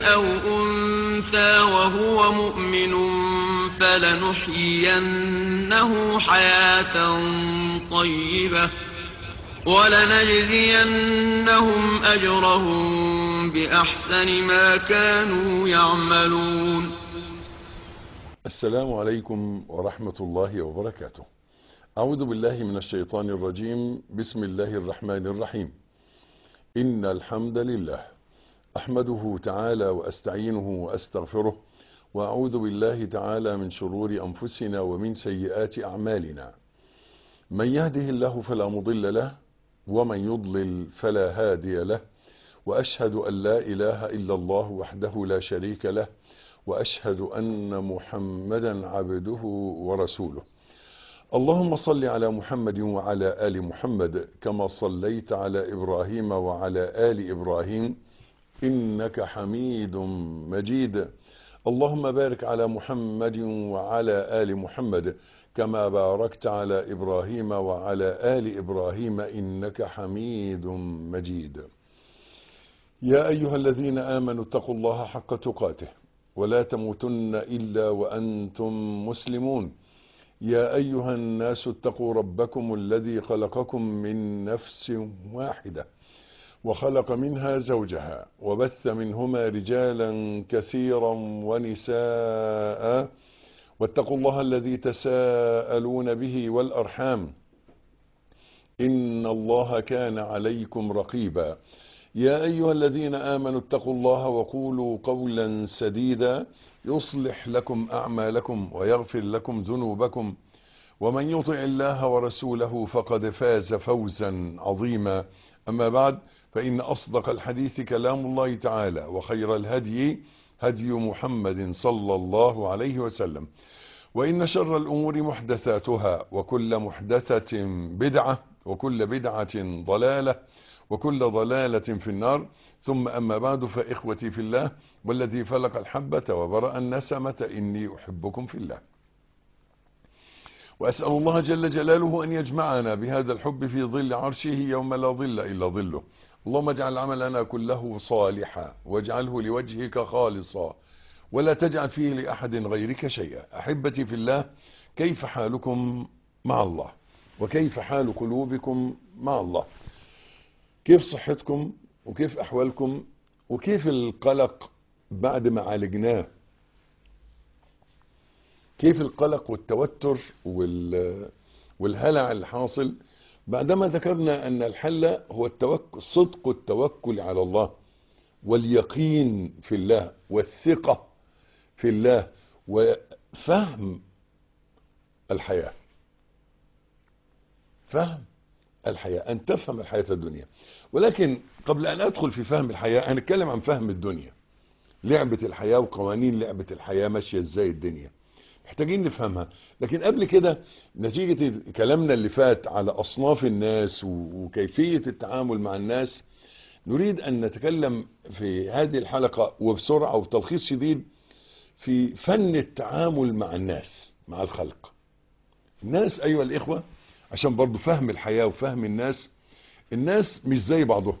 أو أنثى وهو مؤمن فلنحيينه حياة طيبة ولنجزينهم أجرهم بأحسن ما كانوا يعملون السلام عليكم ورحمة الله وبركاته أعوذ بالله من الشيطان الرجيم بسم الله الرحمن الرحيم إن الحمد لله أحمده تعالى وأستعينه وأستغفره وأعوذ بالله تعالى من شرور أنفسنا ومن سيئات أعمالنا من يهده الله فلا مضل له ومن يضلل فلا هادي له وأشهد أن لا إله إلا الله وحده لا شريك له وأشهد أن محمدا عبده ورسوله اللهم صل على محمد وعلى آل محمد كما صليت على إبراهيم وعلى آل إبراهيم إنك حميد مجيد اللهم بارك على محمد وعلى آل محمد كما باركت على إبراهيم وعلى آل إبراهيم إنك حميد مجيد يا أيها الذين آمنوا اتقوا الله حق تقاته ولا تموتن إلا وأنتم مسلمون يا أيها الناس اتقوا ربكم الذي خلقكم من نفس واحدة وخلق منها زوجها وبث منهما رجالا كثيرا ونساء واتقوا الله الذي تساءلون به والأرحام إن الله كان عليكم رقيبا يا أيها الذين آمنوا اتقوا الله وقولوا قولا سديدا يصلح لكم أعمالكم ويغفر لكم ذنوبكم ومن يطع الله ورسوله فقد فاز فوزا عظيما أما بعد فإن أصدق الحديث كلام الله تعالى وخير الهدي هدي محمد صلى الله عليه وسلم وإن شر الأمور محدثاتها وكل محدثة بدعة وكل بدعة ضلالة وكل ضلالة في النار ثم أما بعد فإخوتي في الله والذي فلق الحبة وبرأ النسمة إني أحبكم في الله وأسأل الله جل جلاله أن يجمعنا بهذا الحب في ظل عرشه يوم لا ظل إلا ظله اللهم اجعل عملنا كله صالحا واجعله لوجهك خالصا ولا تجعل فيه لأحد غيرك شيئا أحبتي في الله كيف حالكم مع الله وكيف حال قلوبكم مع الله كيف صحتكم وكيف أحوالكم وكيف القلق بعد ما عالجناه كيف القلق والتوتر والهلع الحاصل بعدما ذكرنا أن الحل هو التوكل صدق التوكل على الله واليقين في الله والثقة في الله وفهم الحياة فهم الحياة أن تفهم الحياة الدنيا ولكن قبل أن أدخل في فهم الحياة هنتكلم عن فهم الدنيا لعبة الحياة وقوانين لعبة الحياة ماشية ازاي الدنيا محتاجين نفهمها لكن قبل كده نتيجة كلامنا اللي فات على أصناف الناس وكيفية التعامل مع الناس نريد أن نتكلم في هذه الحلقة وبسرعة وتلخيص شديد في فن التعامل مع الناس مع الخلق الناس أيها الإخوة عشان برضو فهم الحياة وفهم الناس الناس مش زي بعضهم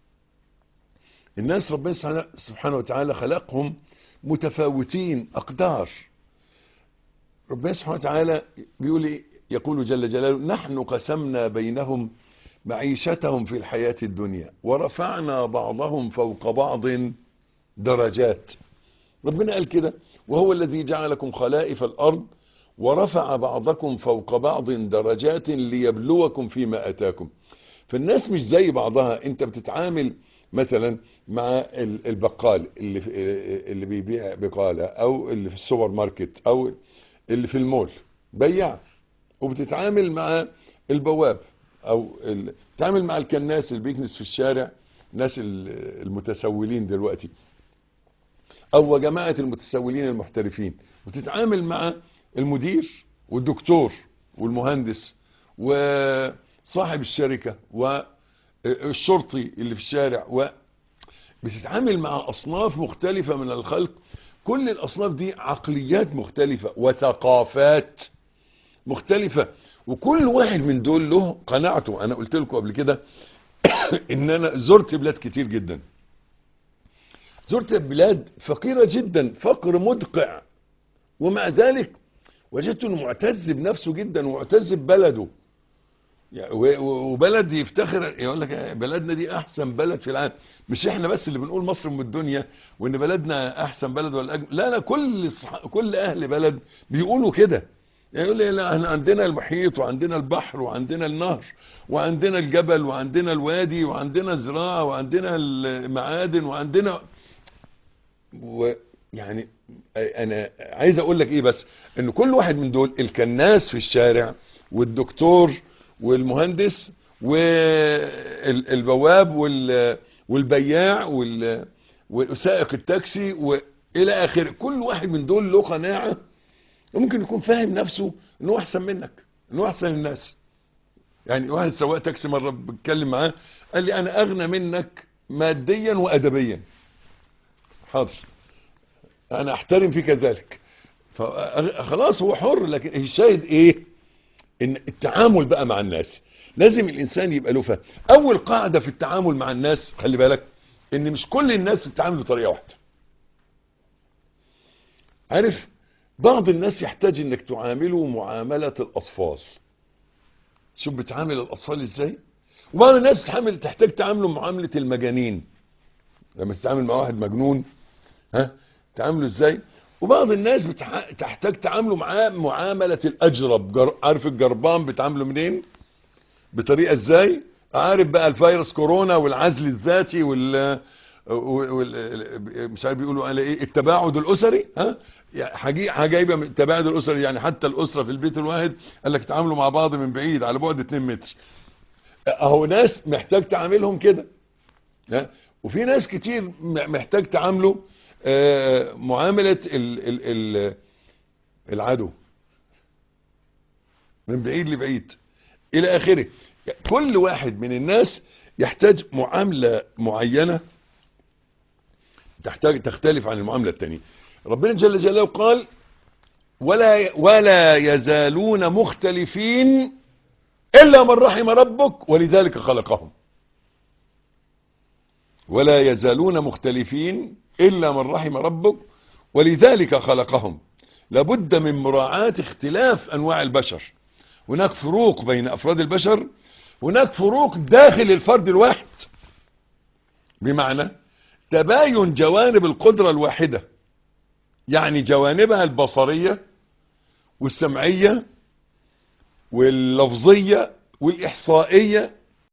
الناس ربنا سبحانه وتعالى خلقهم متفاوتين أقدار ربنا سبحانه وتعالى بيقول يقول جل جلاله نحن قسمنا بينهم معيشتهم في الحياة الدنيا ورفعنا بعضهم فوق بعض درجات ربنا قال كده وهو الذي جعلكم خلائف الأرض ورفع بعضكم فوق بعض درجات ليبلوكم فيما أتاكم فالناس مش زي بعضها انت بتتعامل مثلا مع البقال اللي اللي بيبيع بقالة او اللي في السوبر ماركت او اللي في المول بياع وبتتعامل مع البواب او بتتعامل مع الكناس اللي بيكنس في الشارع ناس المتسولين دلوقتي او جماعة المتسولين المحترفين وتتعامل مع المدير والدكتور والمهندس وصاحب الشركة والشرطي اللي في الشارع و بتتعامل مع أصناف مختلفة من الخلق كل الأصناف دي عقليات مختلفة وثقافات مختلفة وكل واحد من دول له قناعته أنا قلت لكم قبل كده إن أنا زرت بلاد كتير جدا زرت بلاد فقيرة جدا فقر مدقع ومع ذلك وجدت انه معتز بنفسه جدا ومعتز ببلده يعني و- و- وبلد يفتخر يقول لك بلدنا دي احسن بلد في العالم مش احنا بس اللي بنقول مصر ام الدنيا وان بلدنا احسن بلد ولا أجمل لا لا كل الصح- كل اهل بلد بيقولوا كده يعني يقول لي لا احنا عندنا المحيط وعندنا البحر وعندنا النهر وعندنا الجبل وعندنا الوادي وعندنا زراعة وعندنا المعادن وعندنا ويعني انا عايز اقول لك ايه بس ان كل واحد من دول الكناس في الشارع والدكتور والمهندس والبواب وال- والبياع وال- وسائق التاكسي والى اخره كل واحد من دول له قناعه وممكن يكون فاهم نفسه انه احسن منك انه احسن الناس يعني واحد سواق تاكسي مره بتكلم معاه قال لي انا اغنى منك ماديا وادبيا حاضر انا احترم فيك ذلك فخلاص هو حر لكن الشاهد ايه ان التعامل بقى مع الناس لازم الانسان يبقى له فهم اول قاعده في التعامل مع الناس خلي بالك ان مش كل الناس بتتعامل بطريقه واحده عارف بعض الناس يحتاج انك تعامله معامله الاطفال شوف بتعامل الاطفال ازاي وبعض الناس بتعامل تحتاج تعامله معامله المجانين لما تتعامل مع واحد مجنون ها تعامله ازاي وبعض الناس بتح... تحتاج تعامله معاه معاملة الأجرب جر... عارف الجربان بتعامله منين بطريقة ازاي عارف بقى الفيروس كورونا والعزل الذاتي وال وال... مش عارف بيقولوا على ايه التباعد الاسري ها يعني حاجي حاجايبه من التباعد الاسري يعني حتى الاسره في البيت الواحد قال لك تعاملوا مع بعض من بعيد على بعد 2 متر اهو ناس محتاج تعاملهم كده ها وفي ناس كتير م- محتاج تعامله آه، معاملة ال ال ال العدو من بعيد لبعيد الى اخره كل واحد من الناس يحتاج معاملة معينة تحتاج تختلف عن المعاملة التانية ربنا جل جلاله قال ولا ولا يزالون مختلفين الا من رحم ربك ولذلك خلقهم ولا يزالون مختلفين إلا من رحم ربك ولذلك خلقهم لابد من مراعاة اختلاف أنواع البشر هناك فروق بين أفراد البشر هناك فروق داخل الفرد الواحد بمعنى تباين جوانب القدرة الواحدة يعني جوانبها البصرية والسمعية واللفظية والإحصائية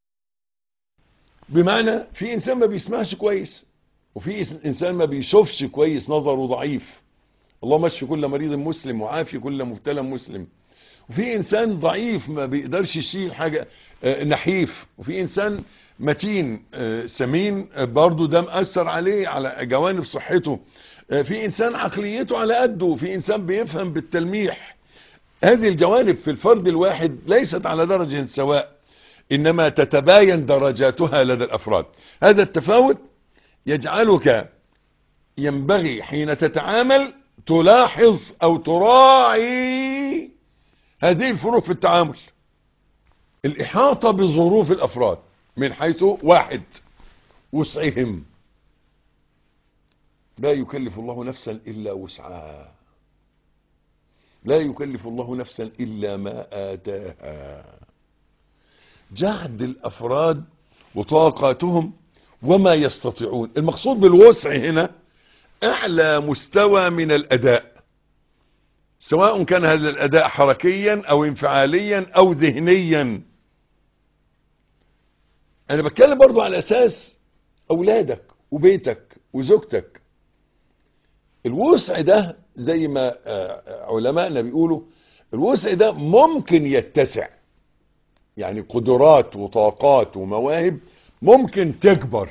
بمعنى في انسان ما بيسمعش كويس وفي إس- انسان ما بيشوفش كويس نظره ضعيف اللهم اشفي كل مريض مسلم وعافي كل مبتلى مسلم وفي انسان ضعيف ما بيقدرش يشيل حاجه آه، نحيف وفي انسان متين آه، سمين آه، برضه ده مأثر عليه على جوانب صحته آه، في انسان عقليته على قده وفي انسان بيفهم بالتلميح هذه الجوانب في الفرد الواحد ليست على درجة سواء انما تتباين درجاتها لدى الافراد هذا التفاوت يجعلك ينبغي حين تتعامل تلاحظ او تراعي هذه الفروق في التعامل الاحاطة بظروف الافراد من حيث واحد وسعهم لا يكلف الله نفسا الا وسعها لا يكلف الله نفسا الا ما اتاها جهد الافراد وطاقاتهم وما يستطيعون المقصود بالوسع هنا اعلى مستوى من الاداء سواء كان هذا الاداء حركيا او انفعاليا او ذهنيا انا بتكلم برضو على اساس اولادك وبيتك وزوجتك الوسع ده زي ما آه، علمائنا بيقولوا الوسع ده ممكن يتسع يعني قدرات وطاقات ومواهب ممكن تكبر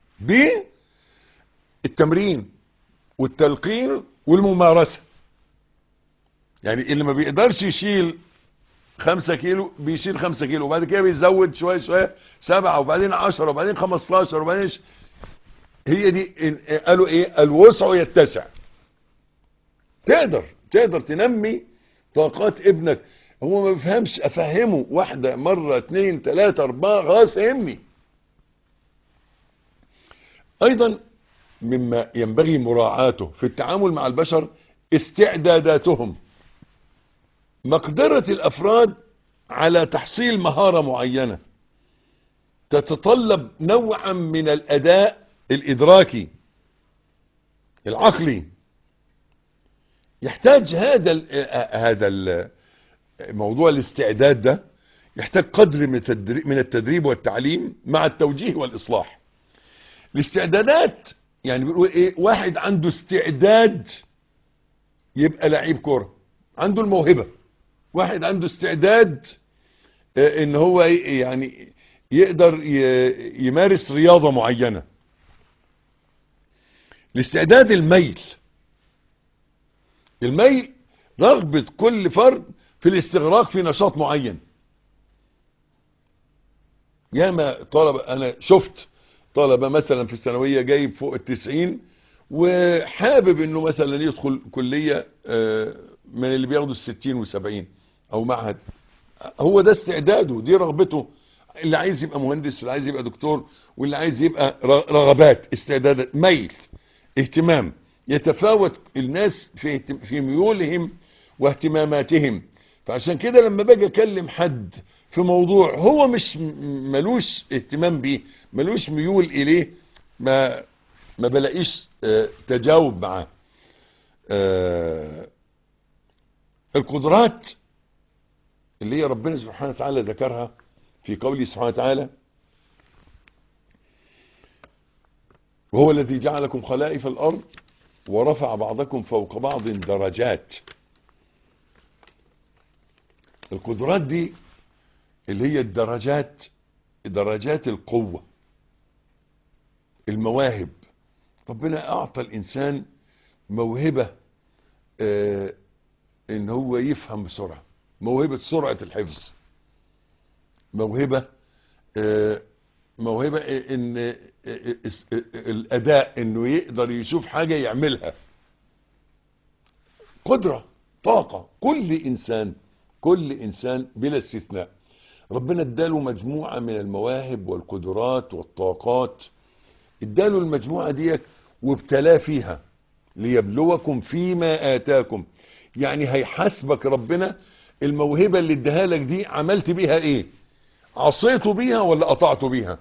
بالتمرين والتلقين والممارسة يعني اللي ما بيقدرش يشيل خمسة كيلو بيشيل خمسة كيلو وبعد كده بيزود شوية شوية سبعة وبعدين عشرة وبعدين خمستاشر وبعدين ش... هي دي إن- قالوا ايه الوسع يتسع تقدر تقدر تنمي طاقات ابنك هو ما بيفهمش افهمه واحدة مرة اتنين تلاتة اربعة خلاص فهمني ايضا مما ينبغي مراعاته في التعامل مع البشر استعداداتهم مقدرة الأفراد على تحصيل مهارة معينة تتطلب نوعا من الأداء الإدراكي العقلي يحتاج هذا ال هذا ال موضوع الاستعداد ده يحتاج قدر من التدريب, من التدريب والتعليم مع التوجيه والإصلاح الاستعدادات يعني بيقولوا ايه واحد عنده استعداد يبقى لعيب كرة عنده الموهبة واحد عنده استعداد اه ان هو يعني يقدر يمارس رياضة معينة الاستعداد الميل الميل رغبة كل فرد في الاستغراق في نشاط معين ياما طلبة انا شفت طلبة مثلا في الثانوية جايب فوق التسعين وحابب انه مثلا يدخل كلية من اللي بياخدوا الستين والسبعين او معهد هو ده استعداده دي رغبته اللي عايز يبقى مهندس واللي عايز يبقى دكتور واللي عايز يبقى رغبات استعدادات ميل اهتمام يتفاوت الناس في في ميولهم واهتماماتهم فعشان كده لما باجي اكلم حد في موضوع هو مش ملوش اهتمام بيه ملوش ميول اليه ما ما بلاقيش اه تجاوب معاه اه القدرات اللي هي ربنا سبحانه وتعالى ذكرها في قوله سبحانه وتعالى وهو الذي جعلكم خلائف الأرض ورفع بعضكم فوق بعض درجات القدرات دي اللي هي الدرجات درجات القوة المواهب ربنا أعطى الإنسان موهبة آه إن هو يفهم بسرعة موهبة سرعة الحفظ موهبة آه موهبة ان الاداء انه يقدر يشوف حاجة يعملها قدرة طاقة كل انسان كل انسان بلا استثناء ربنا اداله مجموعة من المواهب والقدرات والطاقات اداله المجموعة دي وابتلاه فيها ليبلوكم فيما اتاكم يعني هيحاسبك ربنا الموهبة اللي اداها لك دي عملت بيها ايه عصيته بيها ولا قطعته بيها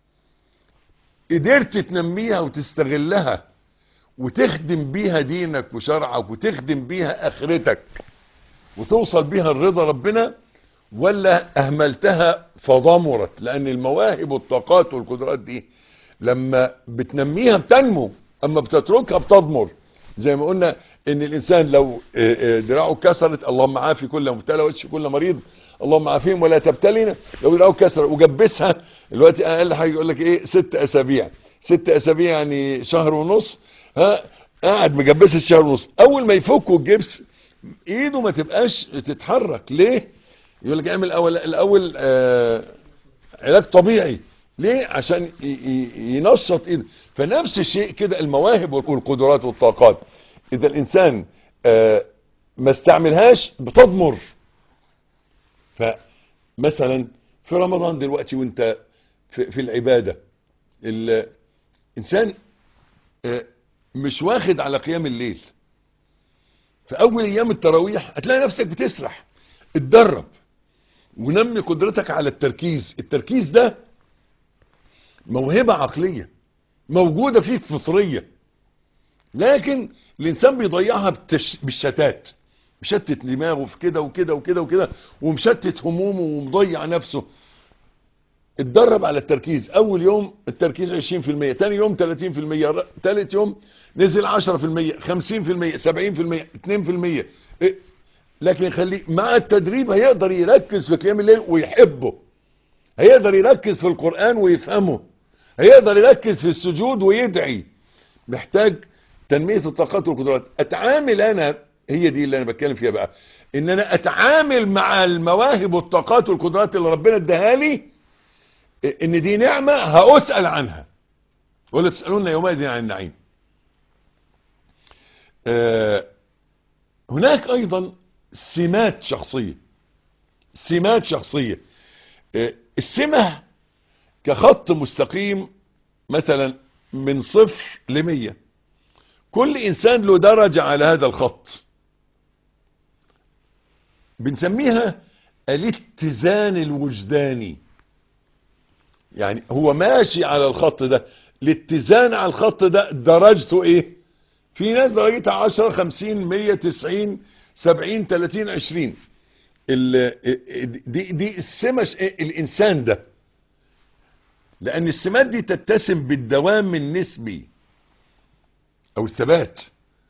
قدرت تنميها وتستغلها وتخدم بيها دينك وشرعك وتخدم بيها اخرتك وتوصل بيها الرضا ربنا ولا اهملتها فضمرت لان المواهب والطاقات والقدرات دي لما بتنميها بتنمو اما بتتركها بتضمر زي ما قلنا ان الانسان لو دراعه كسرت اللهم عافي كل مبتلى واشفي كل مريض اللهم عافيهم ولا تبتلينا لو دراعه كسر وجبسها دلوقتي اقل حاجه يقول لك ايه ست اسابيع ست اسابيع يعني شهر ونص ها قاعد مجبسها شهر ونص اول ما يفكوا الجبس ايده ما تبقاش تتحرك ليه يقول لك اعمل الاول الاول آه علاج طبيعي ليه عشان ينشط ايده فنفس الشيء كده المواهب والقدرات والطاقات اذا الانسان آه ما استعملهاش بتضمر فمثلا في رمضان دلوقتي وانت في, في العبادة الانسان آه مش واخد على قيام الليل في اول ايام التراويح هتلاقي نفسك بتسرح اتدرب ونمي قدرتك على التركيز التركيز ده موهبة عقلية موجودة فيك فطرية لكن الانسان بيضيعها بتش... بالشتات مشتت دماغه في كده وكده وكده وكده ومشتت همومه ومضيع نفسه اتدرب على التركيز اول يوم التركيز 20% تاني يوم 30% تالت يوم نزل 10% 50% 70% 2% إيه؟ لكن خليه مع التدريب هيقدر يركز في قيام الليل ويحبه هيقدر يركز في القرآن ويفهمه هيقدر يركز في السجود ويدعي محتاج تنمية الطاقات والقدرات اتعامل انا هي دي اللي انا بتكلم فيها بقى ان انا اتعامل مع المواهب والطاقات والقدرات اللي ربنا اداها لي ان دي نعمة هأسأل عنها ولا تسألون يومئذ عن النعيم آه هناك ايضا سمات شخصية سمات شخصية آه السمة كخط مستقيم مثلا من صفر لمية كل انسان له درجة على هذا الخط بنسميها الاتزان الوجداني يعني هو ماشي على الخط ده الاتزان على الخط ده درجته ايه في ناس درجتها 10 50 100 90 70 30 20 ال- دي دي السمة ش- الانسان ده لان السمات دي تتسم بالدوام النسبي او الثبات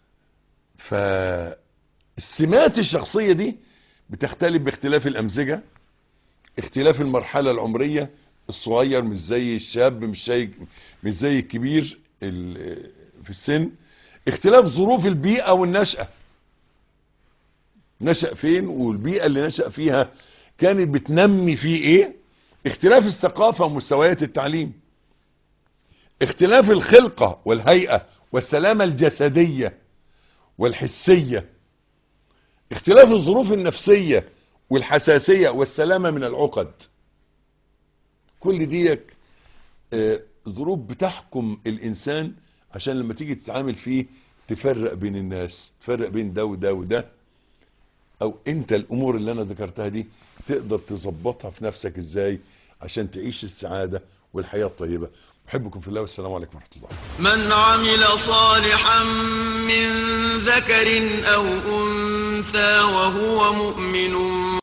فالسمات الشخصية دي بتختلف باختلاف الامزجة اختلاف المرحلة العمرية الصغير مش زي الشاب مش زي مش زي الكبير ال- في السن اختلاف ظروف البيئة والنشأة نشأ فين والبيئة اللي نشأ فيها كانت بتنمي فيه ايه اختلاف الثقافة ومستويات التعليم اختلاف الخلقة والهيئة والسلامة الجسدية والحسية اختلاف الظروف النفسية والحساسية والسلامة من العقد كل ديك آه، ظروف بتحكم الانسان عشان لما تيجي تتعامل فيه تفرق بين الناس تفرق بين ده وده وده او انت الامور اللي انا ذكرتها دي تقدر تظبطها في نفسك ازاي عشان تعيش السعادة والحياة الطيبة احبكم في الله والسلام عليكم ورحمة الله من عمل صالحا من ذكر أو أنثى وهو مؤمن